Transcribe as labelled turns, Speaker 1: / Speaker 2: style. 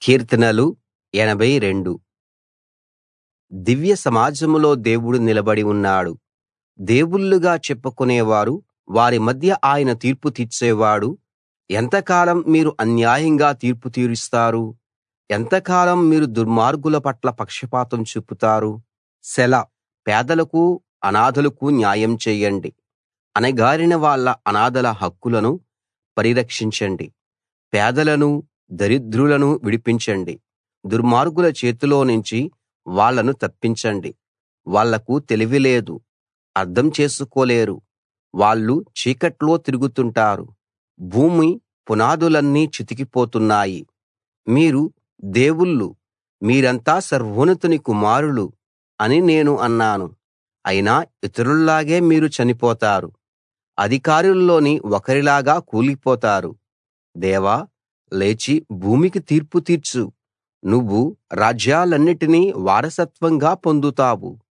Speaker 1: కీర్తనలు 82 దివ్య సమాజంలో దేవుడు నిలబడి ఉన్నాడు దేవుళ్ళుగా చెప్పుకునేవారు వారి మధ్య ఆయన తీర్పు తీర్చేవాడు ఎంతకాలం మీరు అన్యాయంగా తీర్పు తీరుస్తారు ఎంతకాలం మీరు దుర్మార్గుల పట్ల పక్షపాతం చూపుతారు సెలా పేదలకు అనాథలకు న్యాయం చేయండి అణగారిన వాళ్ళ అనాథల హక్కులను పరిరక్షించండి పేదలను దరిద్రులను విడిపించండి దుర్మార్గుల చేతిలోనుంచి వాళ్ళను తప్పించండి వాళ్లకు తెలివి లేదు అర్థం చేసుకోలేరు వాళ్ళు చీకట్లో తిరుగుతుంటారు భూమి పునాదులన్నీ చితికిపోతున్నాయి మీరు దేవుళ్ళు మీరంతా సర్వోన్నతుని కుమారులు అని నేను అన్నాను అయినా ఇతరుల్లాగే మీరు చనిపోతారు అధికారుల్లోని ఒకరిలాగా కూలిపోతారు దేవా లేచి భూమికి తీర్పు తీర్చు నువ్వు రాజ్యాలన్నిటినీ వారసత్వంగా పొందుతావు